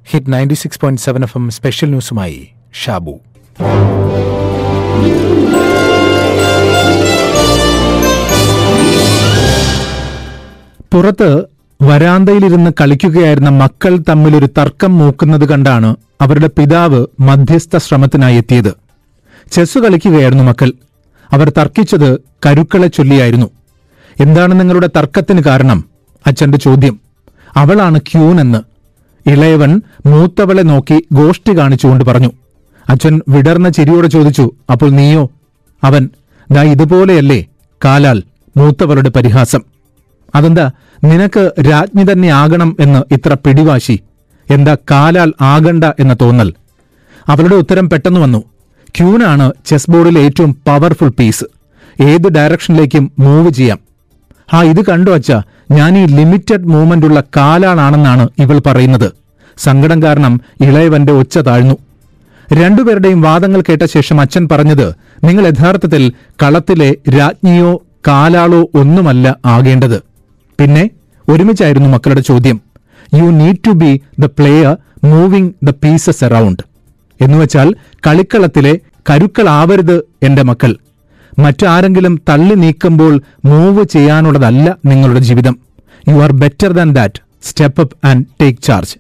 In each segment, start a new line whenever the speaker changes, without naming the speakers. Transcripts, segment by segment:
hit ninety six point seven FM എം സ്പെഷ്യൽ ന്യൂസുമായി ഷാബു പുറത്ത് വരാന്തയിലിരുന്ന് കളിക്കുകയായിരുന്ന മക്കൾ തമ്മിലൊരു തർക്കം മൂക്കുന്നത് കണ്ടാണ് അവരുടെ പിതാവ് മധ്യസ്ഥ ശ്രമത്തിനായി എത്തിയത് ചെസ് കളിക്കുകയായിരുന്നു മക്കൾ അവർ തർക്കിച്ചത് കരുക്കളെ ചൊല്ലിയായിരുന്നു എന്താണ് നിങ്ങളുടെ തർക്കത്തിന് കാരണം അച്ഛന്റെ ചോദ്യം അവളാണ് ക്യൂൻ എന്ന് ഇളയവൻ മൂത്തവളെ നോക്കി ഗോഷ്ടി കാണിച്ചുകൊണ്ട് പറഞ്ഞു അച്ഛൻ വിടർന്ന ചിരിയോടെ ചോദിച്ചു അപ്പോൾ നീയോ അവൻ ദാ ഇതുപോലെയല്ലേ കാലാൽ മൂത്തവളുടെ പരിഹാസം അതെന്താ നിനക്ക് രാജ്ഞി തന്നെ ആകണം എന്ന് ഇത്ര പിടിവാശി എന്താ കാലാൽ ആകണ്ട എന്ന തോന്നൽ അവളുടെ ഉത്തരം പെട്ടെന്ന് വന്നു ക്യൂനാണ് ചെസ് ബോർഡിലെ ഏറ്റവും പവർഫുൾ പീസ് ഏത് ഡയറക്ഷനിലേക്കും മൂവ് ചെയ്യാം ആ ഇത് കണ്ടു അച്ഛ ഞാൻ ഈ ലിമിറ്റഡ് മൂവ്മെന്റ് ഉള്ള കാലാളാണെന്നാണ് ഇവൾ പറയുന്നത് സങ്കടം കാരണം ഇളയവന്റെ ഒച്ച താഴ്ന്നു രണ്ടുപേരുടെയും വാദങ്ങൾ കേട്ട ശേഷം അച്ഛൻ പറഞ്ഞത് നിങ്ങൾ യഥാർത്ഥത്തിൽ കളത്തിലെ രാജ്ഞിയോ കാലാളോ ഒന്നുമല്ല ആകേണ്ടത് പിന്നെ ഒരുമിച്ചായിരുന്നു മക്കളുടെ ചോദ്യം you need to be the player moving the pieces around എന്നുവെച്ചാൽ കളിക്കളത്തിലെ കരുക്കളാവരുത് എന്റെ മക്കൾ മറ്റാരെങ്കിലും തള്ളി നീക്കുമ്പോൾ മൂവ് ചെയ്യാനുള്ളതല്ല നിങ്ങളുടെ ജീവിതം you are better than that step up and take charge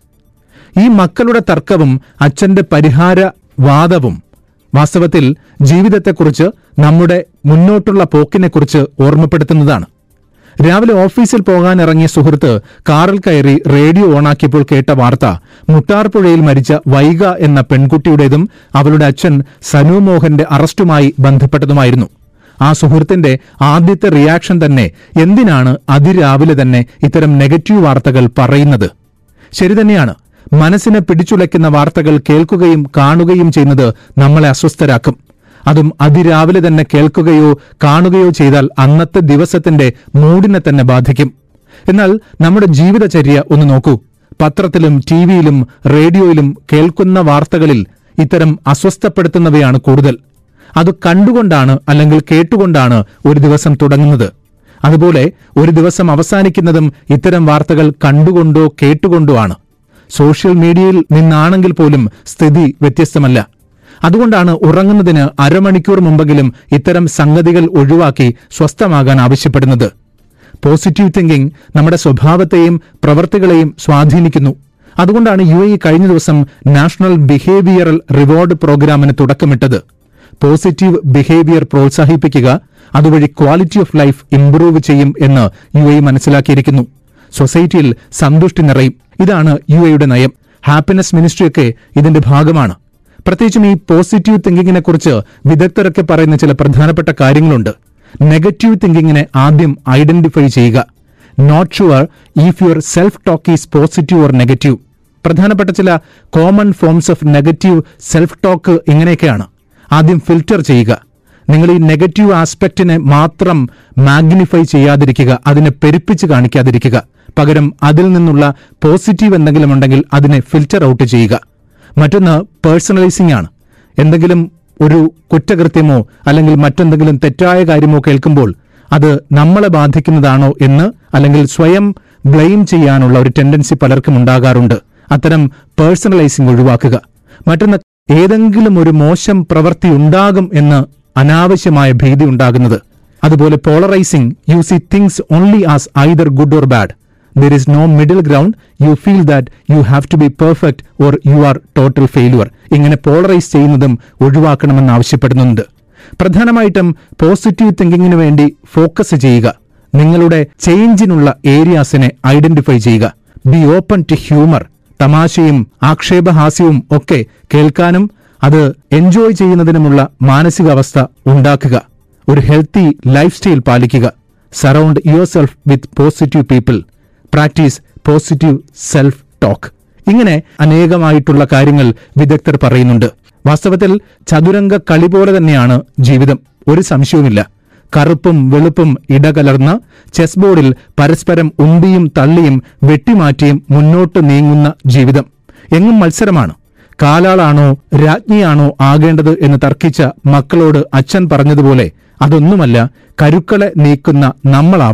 ഈ മക്കളുടെ തർക്കവും അച്ഛന്റെ പരിഹാര വാദവും വാസ്തവത്തിൽ ജീവിതത്തെക്കുറിച്ച് നമ്മുടെ മുന്നോട്ടുള്ള പോക്കിനെക്കുറിച്ച് ഓർമ്മപ്പെടുത്തുന്നതാണ് രാവിലെ ഓഫീസിൽ പോകാൻ ഇറങ്ങിയ സുഹൃത്ത് കാറിൽ കയറി റേഡിയോ ഓണാക്കിയപ്പോൾ കേട്ട വാർത്ത മുട്ടാർപ്പുഴയിൽ മരിച്ച വൈഗ എന്ന പെൺകുട്ടിയുടേതും അവളുടെ അച്ഛൻ സനു മോഹന്റെ അറസ്റ്റുമായി ബന്ധപ്പെട്ടതുമായിരുന്നു ആ സുഹൃത്തിന്റെ ആദ്യത്തെ റിയാക്ഷൻ തന്നെ എന്തിനാണ് അതിരാവിലെ തന്നെ ഇത്തരം നെഗറ്റീവ് വാർത്തകൾ പറയുന്നത് ശരി തന്നെയാണ് മനസ്സിനെ പിടിച്ചുലയ്ക്കുന്ന വാർത്തകൾ കേൾക്കുകയും കാണുകയും ചെയ്യുന്നത് നമ്മളെ അസ്വസ്ഥരാക്കും അതും അതിരാവിലെ തന്നെ കേൾക്കുകയോ കാണുകയോ ചെയ്താൽ അന്നത്തെ ദിവസത്തിന്റെ മൂഡിനെ തന്നെ ബാധിക്കും എന്നാൽ നമ്മുടെ ജീവിതചര്യ ഒന്ന് നോക്കൂ പത്രത്തിലും ടിവിയിലും റേഡിയോയിലും കേൾക്കുന്ന വാർത്തകളിൽ ഇത്തരം അസ്വസ്ഥപ്പെടുത്തുന്നവയാണ് കൂടുതൽ അത് കണ്ടുകൊണ്ടാണ് അല്ലെങ്കിൽ കേട്ടുകൊണ്ടാണ് ഒരു ദിവസം തുടങ്ങുന്നത് അതുപോലെ ഒരു ദിവസം അവസാനിക്കുന്നതും ഇത്തരം വാർത്തകൾ കണ്ടുകൊണ്ടോ കേട്ടുകൊണ്ടോ ആണ് സോഷ്യൽ മീഡിയയിൽ നിന്നാണെങ്കിൽ പോലും സ്ഥിതി വ്യത്യസ്തമല്ല അതുകൊണ്ടാണ് ഉറങ്ങുന്നതിന് അരമണിക്കൂർ മുമ്പെങ്കിലും ഇത്തരം സംഗതികൾ ഒഴിവാക്കി സ്വസ്ഥമാകാൻ ആവശ്യപ്പെടുന്നത് പോസിറ്റീവ് തിങ്കിംഗ് നമ്മുടെ സ്വഭാവത്തെയും പ്രവർത്തികളെയും സ്വാധീനിക്കുന്നു അതുകൊണ്ടാണ് യു എ കഴിഞ്ഞ ദിവസം നാഷണൽ ബിഹേവിയറൽ റിവാർഡ് പ്രോഗ്രാമിന് തുടക്കമിട്ടത് പോസിറ്റീവ് ബിഹേവിയർ പ്രോത്സാഹിപ്പിക്കുക അതുവഴി ക്വാളിറ്റി ഓഫ് ലൈഫ് ഇംപ്രൂവ് ചെയ്യും എന്ന് യു എ മനസ്സിലാക്കിയിരിക്കുന്നു സൊസൈറ്റിയിൽ സന്തുഷ്ടി നിറയും ഇതാണ് യു എയുടെ നയം ഹാപ്പിനെസ് മിനിസ്ട്രിയൊക്കെ ഇതിന്റെ ഭാഗമാണ് പ്രത്യേകിച്ചും ഈ പോസിറ്റീവ് തിങ്കിങ്ങിനെ കുറിച്ച് വിദഗ്ധരൊക്കെ പറയുന്ന ചില പ്രധാനപ്പെട്ട കാര്യങ്ങളുണ്ട് നെഗറ്റീവ് തിങ്കിങ്ങിനെ ആദ്യം ഐഡന്റിഫൈ ചെയ്യുക not sure if your self talk is positive or negative പ്രധാനപ്പെട്ട ചില common forms of negative self talk ഇങ്ങനെയൊക്കെയാണ് ആദ്യം ഫിൽറ്റർ ചെയ്യുക നിങ്ങൾ ഈ നെഗറ്റീവ് ആസ്പെക്റ്റിനെ മാത്രം മാഗ്നിഫൈ ചെയ്യാതിരിക്കുക അതിനെ പെരുപ്പിച്ച് കാണിക്കാതിരിക്കുക പകരം അതിൽ നിന്നുള്ള പോസിറ്റീവ് എന്തെങ്കിലും ഉണ്ടെങ്കിൽ അതിനെ ഫിൽറ്റർ ഔട്ട് ചെയ്യുക മറ്റൊന്ന് പേഴ്സണലൈസിംഗ് ആണ് എന്തെങ്കിലും ഒരു കുറ്റകൃത്യമോ അല്ലെങ്കിൽ മറ്റെന്തെങ്കിലും തെറ്റായ കാര്യമോ കേൾക്കുമ്പോൾ അത് നമ്മളെ ബാധിക്കുന്നതാണോ എന്ന് അല്ലെങ്കിൽ സ്വയം ബ്ലെയിം ചെയ്യാനുള്ള ഒരു ടെൻഡൻസി പലർക്കും ഉണ്ടാകാറുണ്ട് അത്തരം പേഴ്സണലൈസിംഗ് ഒഴിവാക്കുക മറ്റൊന്ന് ഏതെങ്കിലും ഒരു മോശം പ്രവൃത്തി ഉണ്ടാകും എന്ന് അനാവശ്യമായ ഭീതി ഉണ്ടാകുന്നത് അതുപോലെ polarising you see things only as either good or bad there is no middle ground you feel that you have to be perfect or you are total failure ഇങ്ങനെ പോളറൈസ് ചെയ്യുന്നതും ഒഴിവാക്കണമെന്ന് ആവശ്യപ്പെടുന്നുണ്ട് പ്രധാനമായിട്ടും പോസിറ്റീവ് തിങ്കിങ്ങിന് വേണ്ടി ഫോക്കസ് ചെയ്യുക നിങ്ങളുടെ ചേഞ്ചിനുള്ള ഏരിയാസിനെ ഐഡന്റിഫൈ ചെയ്യുക ബി ഓപ്പൺ ടു ഹ്യൂമർ തമാശയും ആക്ഷേപഹാസ്യവും ഒക്കെ കേൾക്കാനും അത് എൻജോയ് ചെയ്യുന്നതിനുമുള്ള മാനസികാവസ്ഥ ഉണ്ടാക്കുക ഒരു ഹെൽത്തി ലൈഫ് സ്റ്റൈൽ പാലിക്കുക surround yourself with positive people practise positive self talk ഇങ്ങനെ അനേകമായിട്ടുള്ള കാര്യങ്ങൾ വിദഗ്ധർ പറയുന്നുണ്ട് വാസ്തവത്തിൽ ചതുരംഗ കളി പോലെ തന്നെയാണ് ജീവിതം ഒരു സംശയവുമില്ല കറുപ്പും വെളുപ്പും ഇടകലർന്ന ചെസ് ബോർഡിൽ പരസ്പരം ഉന്തിയും തള്ളിയും വെട്ടിമാറ്റിയും മുന്നോട്ട് നീങ്ങുന്ന ജീവിതം എങ്ങും മത്സരമാണ് കാലാളാണോ രാജ്ഞിയാണോ ആകേണ്ടത് എന്ന് തർക്കിച്ച മക്കളോട് അച്ഛൻ പറഞ്ഞതുപോലെ അതൊന്നുമല്ല കരുക്കളെ നീക്കുന്ന നമ്മളാവണം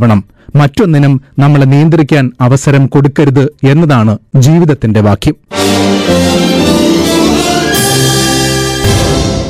മറ്റൊന്നിനും നമ്മളെ നിയന്ത്രിക്കാൻ അവസരം കൊടുക്കരുത് എന്നതാണ് ജീവിതത്തിന്റെ വാക്യം